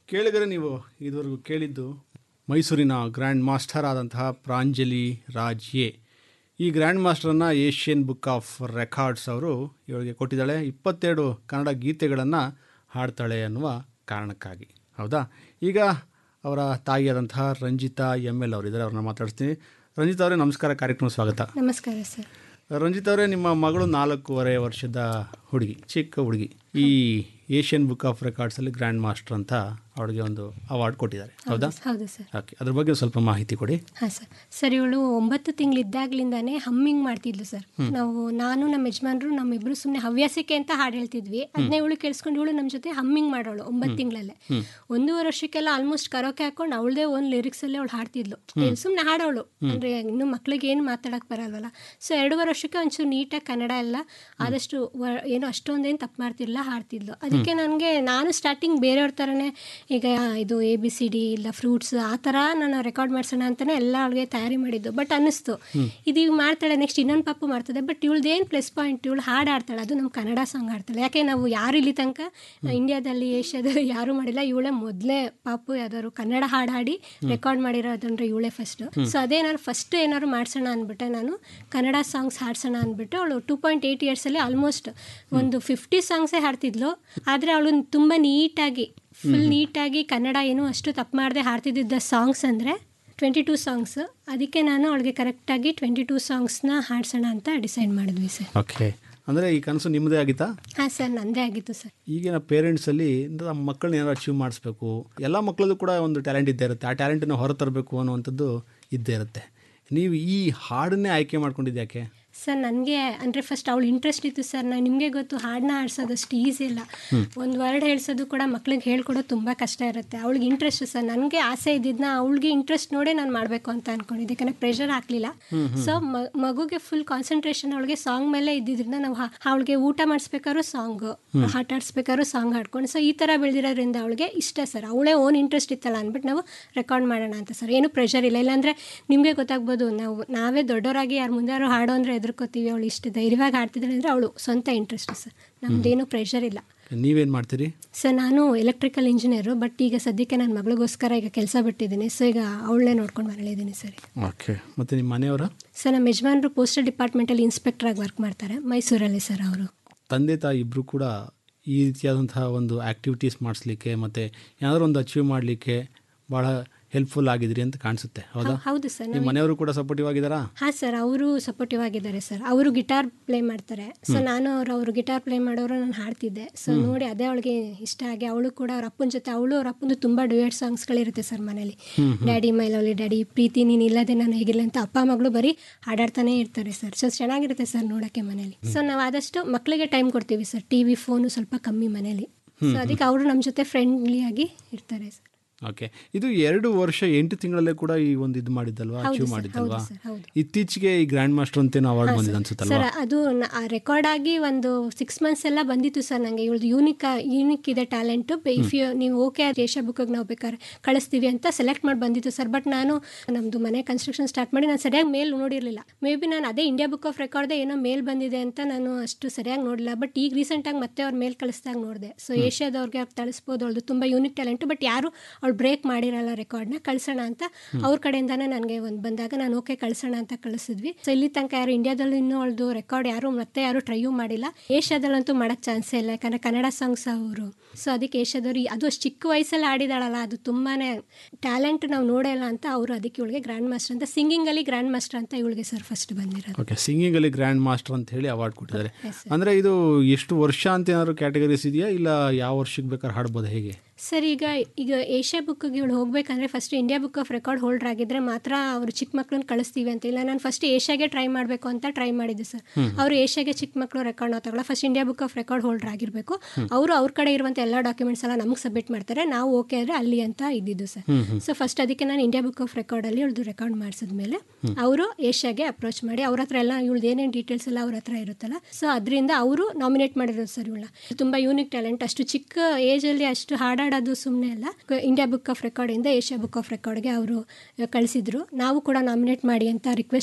ಕೇಳಿದರೆ ನೀವು ಇದುವರೆಗೂ ಕೇಳಿದ್ದು ಮೈಸೂರಿನ ಗ್ರ್ಯಾಂಡ್ ಮಾಸ್ಟರ್ ಆದಂತಹ ಪ್ರಾಂಜಲಿ ರಾಜ್ ಎ ಈ ಗ್ರ್ಯಾಂಡ್ ಮಾಸ್ಟರನ್ನು ಏಷ್ಯನ್ ಬುಕ್ ಆಫ್ ರೆಕಾರ್ಡ್ಸ್ ಅವರು ಇವಳಿಗೆ ಕೊಟ್ಟಿದ್ದಾಳೆ ಇಪ್ಪತ್ತೆರಡು ಕನ್ನಡ ಗೀತೆಗಳನ್ನು ಹಾಡ್ತಾಳೆ ಅನ್ನುವ ಕಾರಣಕ್ಕಾಗಿ ಹೌದಾ ಈಗ ಅವರ ತಾಯಿಯಾದಂತಹ ರಂಜಿತಾ ಎಮ್ ಎಲ್ ಅವರಿದ್ದಾರೆ ಅವ್ರನ್ನ ಮಾತಾಡ್ತೀನಿ ರಂಜಿತಾ ಅವರೇ ನಮಸ್ಕಾರ ಕಾರ್ಯಕ್ರಮ ಸ್ವಾಗತ ನಮಸ್ಕಾರ ಸರ್ ರಂಜಿತ್ ಅವರೇ ನಿಮ್ಮ ಮಗಳು ನಾಲ್ಕೂವರೆ ವರ್ಷದ ಹುಡುಗಿ ಚಿಕ್ಕ ಹುಡುಗಿ ಈ ಏಷ್ಯನ್ ಬುಕ್ ಆಫ್ ರೆಕಾರ್ಡ್ಸಲ್ಲಿ ಗ್ರ್ಯಾಂಡ್ ಮಾಸ್ಟರ್ ಅಂತ ಅವಳಿಗೆ ಒಂದು ಅವಾರ್ಡ್ ಕೊಟ್ಟಿದ್ದಾರೆ ಹೌದಾ ಹೌದು ಸರ್ ಓಕೆ ಅದ್ರ ಬಗ್ಗೆ ಸ್ವಲ್ಪ ಮಾಹಿತಿ ಕೊಡಿ ಹಾಂ ಸರ್ ಸರ್ ಇವಳು ಒಂಬತ್ತು ತಿಂಗಳಿದ್ದಾಗ್ಲಿಂದಾನೇ ಹಮ್ಮಿಂಗ್ ಮಾಡ್ತಿದ್ಲು ಸರ್ ನಾವು ನಾನು ನಮ್ಮ ಯಜಮಾನ್ರು ನಮ್ಮಿಬ್ರು ಸುಮ್ಮನೆ ಹವ್ಯಾಸಕ್ಕೆ ಅಂತ ಹಾಡು ಹೇಳ್ತಿದ್ವಿ ಅದನ್ನೇ ಇವಳು ಕೇಳಿಸ್ಕೊಂಡು ಇವಳು ನಮ್ಮ ಜೊತೆ ಹಮ್ಮಿಂಗ್ ಮಾಡೋಳು ಒಂಬತ್ತು ತಿಂಗಳಲ್ಲೇ ಒಂದೂವರೆ ವರ್ಷಕ್ಕೆಲ್ಲ ಆಲ್ಮೋಸ್ಟ್ ಕರೋಕೆ ಹಾಕೊಂಡು ಅವಳದೇ ಒಂದು ಲಿರಿಕ್ಸಲ್ಲೇ ಅವಳು ಹಾಡ್ತಿದ್ಲು ಸುಮ್ಮನೆ ಹಾಡೋಳು ಅಂದರೆ ಇನ್ನು ಮಕ್ಳಿಗೆ ಏನು ಮಾತಾಡೋಕೆ ಬರಲ್ವಲ್ಲ ಸೊ ಎರಡೂವರೆ ವರ್ಷಕ್ಕೆ ಒಂಚೂರು ನೀಟಾಗಿ ಕನ್ನಡ ಎಲ್ಲ ಆದಷ್ಟು ವ- ಏನು ಅಷ್ಟೊಂದೇನು ತಪ್ಪು ಮಾಡ್ತಿರ್ಲಿಲ್ಲ ಹಾಡ್ತಿದ್ಲು ಅದಕ್ಕೆ ನನಗೆ ನಾನು ಸ್ಟಾರ್ಟಿಂಗ್ ಬೇರೆಯವ್ರ ಥರನೇ ಈಗ ಇದು ಎ ಬಿ ಸಿ ಡಿ ಇಲ್ಲ ಫ್ರೂಟ್ಸ್ ಆ ಥರ ನಾನು ರೆಕಾರ್ಡ್ ಮಾಡ್ಸೋಣ ಅಂತಲೇ ಎಲ್ಲ ಅವಳಿಗೆ ತಯಾರಿ ಮಾಡಿದ್ದು ಬಟ್ ಅನ್ನಿಸ್ತು ಇದು ಈಗ ಮಾಡ್ತಾಳೆ ನೆಕ್ಸ್ಟ್ ಇನ್ನೊಂದು ಪಾಪು ಮಾಡ್ತದೆ ಬಟ್ ಇವಳ್ದೇನು ಪ್ಲಸ್ ಪಾಯಿಂಟ್ ಇವಳು ಹಾಡು ಆಡ್ತಾಳೆ ಅದು ನಮ್ಮ ಕನ್ನಡ ಸಾಂಗ್ ಆಡ್ತಾಳೆ ಯಾಕೆ ನಾವು ಯಾರು ಇಲ್ಲಿ ತನಕ ಇಂಡಿಯಾದಲ್ಲಿ ಏಷ್ಯಾದಲ್ಲಿ ಯಾರೂ ಮಾಡಿಲ್ಲ ಇವಳೇ ಮೊದಲೇ ಪಾಪು ಯಾವ್ದಾದ್ರು ಕನ್ನಡ ಹಾಡು ಹಾಡಿ ರೆಕಾರ್ಡ್ ಮಾಡಿರೋದಂದ್ರೆ ಇವಳೇ ಫಸ್ಟ್ ಸೊ ಅದೇನಾದ್ರು ಫಸ್ಟ್ ಏನಾದ್ರು ಮಾಡ್ಸೋಣ ಅಂದ್ಬಿಟ್ಟೆ ನಾನು ಕನ್ನಡ ಸಾಂಗ್ಸ್ ಹಾಡ್ಸೋಣ ಅಂದ್ಬಿಟ್ಟು ಅವಳು ಟೂ ಪಾಯಿಂಟ್ ಏಯ್ಟ್ ಇಯರ್ಸಲ್ಲಿ ಆಲ್ಮೋಸ್ಟ್ ಒಂದು ಫಿಫ್ಟಿ ಸಾಂಗ್ಸೇ ಹಾಡ್ತಿದ್ಲು ಆದರೆ ಅವಳು ತುಂಬ ನೀಟಾಗಿ ಫುಲ್ ನೀಟಾಗಿ ಕನ್ನಡ ಏನು ಅಷ್ಟು ತಪ್ಪು ಮಾಡದೆ ಹಾಡ್ತಿದ್ದ ಸಾಂಗ್ಸ್ ಅಂದರೆ ಟ್ವೆಂಟಿ ಟೂ ಸಾಂಗ್ಸ್ ಅದಕ್ಕೆ ನಾನು ಅವಳಿಗೆ ಕರೆಕ್ಟಾಗಿ ಟ್ವೆಂಟಿ ಟೂ ಸಾಂಗ್ಸ್ನ ಹಾಡ್ಸೋಣ ಅಂತ ಡಿಸೈಡ್ ಮಾಡಿದ್ವಿ ಸರ್ ಓಕೆ ಅಂದರೆ ಈ ಕನಸು ನಿಮ್ಮದೇ ಆಗಿತ್ತಾ ಹಾಂ ಸರ್ ನಂದೇ ಆಗಿತ್ತು ಸರ್ ಈಗಿನ ಪೇರೆಂಟ್ಸಲ್ಲಿ ನಮ್ಮ ಮಕ್ಕಳನ್ನ ಏನಾದ್ರು ಅಚೀವ್ ಮಾಡಿಸ್ಬೇಕು ಎಲ್ಲ ಮಕ್ಕಳಲ್ಲೂ ಕೂಡ ಒಂದು ಟ್ಯಾಲೆಂಟ್ ಇದ್ದೇ ಇರುತ್ತೆ ಆ ಟ್ಯಾಲೆಂಟನ್ನು ಹೊರತರಬೇಕು ಅನ್ನುವಂಥದ್ದು ಇದ್ದೇ ಇರುತ್ತೆ ನೀವು ಈ ಹಾಡನ್ನೇ ಆಯ್ಕೆ ಮಾಡ್ಕೊಂಡಿದ್ದು ಯಾಕೆ ಸರ್ ನನಗೆ ಅಂದರೆ ಫಸ್ಟ್ ಅವಳು ಇಂಟ್ರೆಸ್ಟ್ ಇತ್ತು ಸರ್ ನಾನು ನಿಮಗೆ ಗೊತ್ತು ಹಾಡನ್ನ ಆಡ್ಸೋದು ಅಷ್ಟು ಈಸಿ ಇಲ್ಲ ಒಂದು ವರ್ಡ್ ಹೇಳ್ಸೋದು ಕೂಡ ಮಕ್ಳಿಗೆ ಹೇಳ್ಕೊಡೋದು ತುಂಬ ಕಷ್ಟ ಇರುತ್ತೆ ಅವಳಿಗೆ ಇಂಟ್ರೆಸ್ಟ್ ಸರ್ ನನಗೆ ಆಸೆ ಇದ್ದಿದ್ದನ್ನ ಅವಳಿಗೆ ಇಂಟ್ರೆಸ್ಟ್ ನೋಡೇ ನಾನು ಮಾಡಬೇಕು ಅಂತ ಅಂದ್ಕೊಂಡಿದ್ದೆ ಯಾಕಂದರೆ ಪ್ರೆಷರ್ ಹಾಕಲಿಲ್ಲ ಸೊ ಮಗುಗೆ ಫುಲ್ ಕಾನ್ಸಂಟ್ರೇಷನ್ ಅವಳಿಗೆ ಸಾಂಗ್ ಮೇಲೆ ಇದ್ದಿದ್ರಿಂದ ನಾವು ಅವಳಿಗೆ ಊಟ ಮಾಡಿಸ್ಬೇಕಾದ್ರೂ ಸಾಂಗು ಆಟ ಆಡಿಸ್ಬೇಕಾದ್ರೂ ಸಾಂಗ್ ಹಾಡ್ಕೊಂಡು ಸೊ ಈ ಥರ ಬೆಳೆದಿರೋದ್ರಿಂದ ಅವಳಿಗೆ ಇಷ್ಟ ಸರ್ ಅವಳೇ ಓನ್ ಇಂಟ್ರೆಸ್ಟ್ ಇತ್ತಲ್ಲ ಅಂದ್ಬಿಟ್ಟು ನಾವು ರೆಕಾರ್ಡ್ ಮಾಡೋಣ ಅಂತ ಸರ್ ಏನು ಪ್ರೆಷರ್ ಇಲ್ಲ ಇಲ್ಲಾಂದರೆ ನಿಮಗೆ ಗೊತ್ತಾಗ್ಬೋದು ನಾವು ನಾವೇ ದೊಡ್ಡವರಾಗಿ ಯಾರು ಮುಂದೆ ಯಾರು ಹಾಡೋ ಅಂದರೆ ಎದುರ್ಕೋತೀವಿ ಅವಳು ಇಷ್ಟು ಧೈರ್ಯವಾಗಿ ಹಾಡ್ತಿದ್ದಾಳೆ ಅಂದರೆ ಅವಳು ಸ್ವಂತ ಇಂಟ್ರೆಸ್ಟ್ ಸರ್ ನಮ್ದೇನು ಪ್ರೆಷರ್ ಇಲ್ಲ ನೀವೇನು ಮಾಡ್ತೀರಿ ಸರ್ ನಾನು ಎಲೆಕ್ಟ್ರಿಕಲ್ ಇಂಜಿನಿಯರು ಬಟ್ ಈಗ ಸದ್ಯಕ್ಕೆ ನನ್ನ ಮಗಳಿಗೋಸ್ಕರ ಈಗ ಕೆಲಸ ಬಿಟ್ಟಿದ್ದೀನಿ ಸೊ ಈಗ ಅವಳನ್ನೇ ನೋಡ್ಕೊಂಡು ಮರಳಿದ್ದೀನಿ ಸರ್ ಓಕೆ ಮತ್ತು ನಿಮ್ಮ ಮನೆಯವರ ಸರ್ ನಮ್ಮ ಯಜಮಾನ್ರು ಪೋಸ್ಟಲ್ ಡಿಪಾರ್ಟ್ಮೆಂಟಲ್ಲಿ ಇನ್ಸ್ಪೆಕ್ಟ್ರಾಗಿ ವರ್ಕ್ ಮಾಡ್ತಾರೆ ಮೈಸೂರಲ್ಲಿ ಸರ್ ಅವರು ತಂದೆ ತಾಯಿ ಇಬ್ಬರು ಕೂಡ ಈ ರೀತಿಯಾದಂತಹ ಒಂದು ಆ್ಯಕ್ಟಿವಿಟೀಸ್ ಮಾಡಿಸ್ಲಿಕ್ಕೆ ಮತ್ತು ಏನಾದರೂ ಒಂದು ಅಚೀವ್ ಮಾಡಲಿಕ್ಕೆ ಭಾಳ ಹೆಲ್ಪ್ಫುಲ್ ಆಗಿದ್ರಿ ಅಂತ ಕಾಣಿಸುತ್ತೆ ಹೌದಾ ಹೌದು ಸರ್ ನಿಮ್ಮ ಮನೆಯವರು ಕೂಡ ಸಪೋರ್ಟಿವ್ ಆಗಿದ್ದಾರಾ ಹಾಂ ಸರ್ ಅವರು ಸಪೋರ್ಟಿವ್ ಆಗಿದ್ದಾರೆ ಸರ್ ಅವರು ಗಿಟಾರ್ ಪ್ಲೇ ಮಾಡ್ತಾರೆ ಸೊ ನಾನು ಅವ್ರು ಅವರು ಗಿಟಾರ್ ಪ್ಲೇ ಮಾಡೋರು ನಾನು ಹಾಡ್ತಿದ್ದೆ ಸೊ ನೋಡಿ ಅದೇ ಅವಳಿಗೆ ಇಷ್ಟ ಆಗಿ ಅವಳು ಕೂಡ ಅವ್ರ ಅಪ್ಪನ ಜೊತೆ ಅವಳು ಅವ್ರ ಅಪ್ಪಂದು ತುಂಬ ಡುಯೆಟ್ ಸಾಂಗ್ಸ್ಗಳಿರುತ್ತೆ ಸರ್ ಮನೇಲಿ ಡ್ಯಾಡಿ ಮೈ ಲವ್ಲಿ ಡ್ಯಾಡಿ ಪ್ರೀತಿ ನೀನು ಇಲ್ಲದೆ ನಾನು ಹೇಗಿಲ್ಲ ಅಂತ ಅಪ್ಪ ಮಗಳು ಬರೀ ಹಾಡಾಡ್ತಾನೆ ಇರ್ತಾರೆ ಸರ್ ಸೊ ಚೆನ್ನಾಗಿರುತ್ತೆ ಸರ್ ನೋಡೋಕ್ಕೆ ಮನೇಲಿ ಸೊ ನಾವು ಆದಷ್ಟು ಮಕ್ಕಳಿಗೆ ಟೈಮ್ ಕೊಡ್ತೀವಿ ಸರ್ ಟಿ ವಿ ಫೋನು ಸ್ವಲ್ಪ ಕಮ್ಮಿ ಮನೇಲಿ ಸೊ ಅದಕ್ಕೆ ಅವರು ನಮ್ಮ ಜೊತೆ ಫ್ರೆಂಡ್ಲಿಯಾಗಿ ಇರ್ತಾರೆ ಸರ್ ಓಕೆ ಇದು ಎರಡು ವರ್ಷ ಎಂಟು ತಿಂಗಳಲ್ಲೇ ಕೂಡ ಈ ಒಂದು ಇದು ಮಾಡಿದ್ದಲ್ವಾ ಅಚೀವ್ ಮಾಡಿದ್ದಲ್ವಾ ಸರ್ ಹೌದು ಇತ್ತೀಚೆಗೆ ಈ ಗ್ರ್ಯಾಂಡ್ ಮಾಸ್ಟರ್ ಅಂತೇನೋ ಅವಾರ್ಡ್ ಬಂದಿದೆ ಅನ್ಸುತ್ತಲ್ವಾ ಸರ್ ಅದು ರೆಕಾರ್ಡ್ ಆಗಿ ಒಂದು ಸಿಕ್ಸ್ ಮಂತ್ಸ್ ಎಲ್ಲ ಬಂದಿತ್ತು ಸರ್ ನನಗೆ ಇವಳ್ದು ಯೂನಿಕ್ ಯೂನಿಕ್ ಇದೆ ಟ್ಯಾಲೆಂಟು ಇಫ್ ಯು ನೀವು ಓಕೆ ಏಷ್ಯಾ ಬುಕ್ಕಿಗೆ ನಾವು ಬೇಕಾದ್ರೆ ಕಳಿಸ್ತೀವಿ ಅಂತ ಸೆಲೆಕ್ಟ್ ಮಾಡಿ ಬಂದಿತ್ತು ಸರ್ ಬಟ್ ನಾನು ನಮ್ಮದು ಮನೆ ಕನ್ಸ್ಟ್ರಕ್ಷನ್ ಸ್ಟಾರ್ಟ್ ಮಾಡಿ ನಾನು ಸರಿಯಾಗಿ ಮೇಲ್ ನೋಡಿರಲಿಲ್ಲ ಮೇ ಬಿ ನಾನು ಅದೇ ಇಂಡಿಯಾ ಬುಕ್ ಆಫ್ ರೆಕಾರ್ಡ್ದೆ ಏನೋ ಮೇಲ್ ಬಂದಿದೆ ಅಂತ ನಾನು ಅಷ್ಟು ಸರಿಯಾಗಿ ನೋಡಲಿಲ್ಲ ಬಟ್ ಈಗ ರೀಸೆಂಟಾಗಿ ಮತ್ತೆ ಅವ್ರ ಮೇಲ್ ಕಳಿಸ್ದಾಗ ನೋಡಿದೆ ಸೊ ಏಷ್ಯಾದವ್ರಿಗೆ ಅವ್ರು ತಳಿಸ್ಬೋದು ಅವಳದು ತುಂಬ ಯೂನಿಕ್ ಟ್ಯಾಲೆಂಟು ಬಟ್ ಯಾರು ಅವಳು ಬ್ರೇಕ್ ಮಾಡಿರಲ್ಲ ರೆಕಾರ್ಡ್ನ ಕಳ್ಸೋಣ ಅಂತ ಅವ್ರ ಕಡೆಯಿಂದಾನೇ ನನಗೆ ಒಂದು ಬಂದಾಗ ನಾನು ಓಕೆ ಕಳ್ಸೋಣ ಅಂತ ಕಳಿಸಿದ್ವಿ ಸೊ ಇಲ್ಲಿ ತನಕ ಯಾರು ಇಂಡಿಯಾದಲ್ಲಿ ಇನ್ನೂ ಅವಳದು ರೆಕಾರ್ಡ್ ಯಾರು ಮತ್ತೆ ಯಾರು ಟ್ರೈಯೂ ಮಾಡಿಲ್ಲ ಏಷ್ಯಾದಲ್ಲಂತೂ ಮಾಡೋಕ್ಕೆ ಚಾನ್ಸೇ ಇಲ್ಲ ಯಾಕಂದರೆ ಕನ್ನಡ ಸಾಂಗ್ಸ್ ಅವರು ಸೊ ಅದಕ್ಕೆ ಏಷ್ಯಾದವ್ರು ಅದು ಅಷ್ಟು ಚಿಕ್ಕ ವಯಸ್ಸಲ್ಲಿ ಆಡಿದಾಳಲ್ಲ ಅದು ತುಂಬಾ ಟ್ಯಾಲೆಂಟ್ ನಾವು ನೋಡೇ ಇಲ್ಲ ಅಂತ ಅವರು ಅದಕ್ಕೆ ಇವಳಿಗೆ ಗ್ರ್ಯಾಂಡ್ ಮಾಸ್ಟರ್ ಅಂತ ಸಿಂಗಿಂಗಲ್ಲಿ ಗ್ರ್ಯಾಂಡ್ ಮಾಸ್ಟರ್ ಅಂತ ಇವಳಿಗೆ ಸರ್ ಫಸ್ಟ್ ಬಂದಿರೋದು ಓಕೆ ಸಿಂಗಿಂಗಲ್ಲಿ ಗ್ರ್ಯಾಂಡ್ ಮಾಸ್ಟರ್ ಅಂತ ಹೇಳಿ ಅವಾರ್ಡ್ ಕೊಟ್ಟಿದ್ದಾರೆ ಅಂದರೆ ಇದು ಎಷ್ಟು ವರ್ಷ ಅಂತ ಏನಾದ್ರು ಕ್ಯಾಟಗರೀಸ್ ಇದೆಯಾ ಇಲ್ಲ ಯಾವ ವರ್ಷಕ್ಕೆ ಬೇಕಾದ್ರೆ ಹಾಡ್ಬೋದು ಹೇಗೆ ಸರ್ ಈಗ ಈಗ ಏಷ್ಯಾ ಬುಕ್ಗೆ ಇವಳು ಹೋಗ್ಬೇಕಂದ್ರೆ first India book of record holder ಆಗಿದ್ರೆ ಮಾತ್ರ ಅವರು ಚಿಕ್ಕ ಮಕ್ಳನ್ನ ಕಳಿಸ್ತೀವಿ ಅಂತ ಇಲ್ಲ ನಾನು ಫಸ್ಟ್ ಏಷ್ಯಾಗೆ ಟ್ರೈ ಮಾಡಬೇಕು ಅಂತ ಟ್ರೈ ಮಾಡಿದ್ದೆ ಸರ್ ಅವರು ಏಷ್ಯಾಗೆ ಚಿಕ್ಕ ಮಕ್ಕಳು ರೆಕಾರ್ಡ್ ನಾವು ತಗೊಳ್ಳ first India book of record holder ಆಗಿರಬೇಕು ಅವರು ಅವ್ರ ಕಡೆ ಇರುವಂಥ ಎಲ್ಲ ಡಾಕ್ಯುಮೆಂಟ್ಸ್ ಎಲ್ಲ ನಮಗೆ ಸಬ್ಮಿಟ್ ಮಾಡ್ತಾರೆ ನಾವು ಓಕೆ ಅಂದರೆ ಅಲ್ಲಿ ಅಂತ ಇದ್ದಿದ್ದು ಸರ್ ಸೊ ಫಸ್ಟ್ ಅದಕ್ಕೆ ನಾನು ಇಂಡಿಯಾ ಬುಕ್ ಆಫ್ ರೆಕಾರ್ಡಲ್ಲಿ ಇವಳದು ರೆಕಾರ್ಡ್ ಮಾಡಿಸಿದ್ಮೇಲೆ ಅವರು ಏಷ್ಯಾಗೆ ಅಪ್ರೋಚ್ ಮಾಡಿ ಅವ್ರ ಹತ್ರ ಎಲ್ಲ ಇವಳ್ದು ಏನೇನು ಡೀಟೇಲ್ಸ್ ಎಲ್ಲ ಅವ್ರ ಹತ್ರ ಇರುತ್ತಲ್ಲ ಸೊ ಅದರಿಂದ ಅವರು ನಾಮಿನೇಟ್ ಮಾಡಿರೋದು ಸರ್ ಇವಳ ತುಂಬ ಯೂನಿಕ್ ಟ್ಯಾಲೆಂಟ್ ಅಷ್ಟು ಚಿಕ್ಕ ಏಜಲ್ಲಿ ಅಷ್ಟು ಹಾಡಾಡೋದು ಸುಮ್ಮನೆ ಅಲ್ಲ ಇಂಡಿಯಾ ಬುಕ್ ಆಫ್ ರೆಕಾರ್ಡಿಂದ ಏಷ್ಯಾ ಬುಕ್ ಆಫ್ ರೆಕಾರ್ಡ್ಗೆ ಅವರು ಕಳಿಸಿದ್ರು ನಾವು ಕೂಡ ನಾಮಿನೇಟ್ ಮಾಡಿ ಅಂತ ರಿಕ್ವೆಸ್ಟ್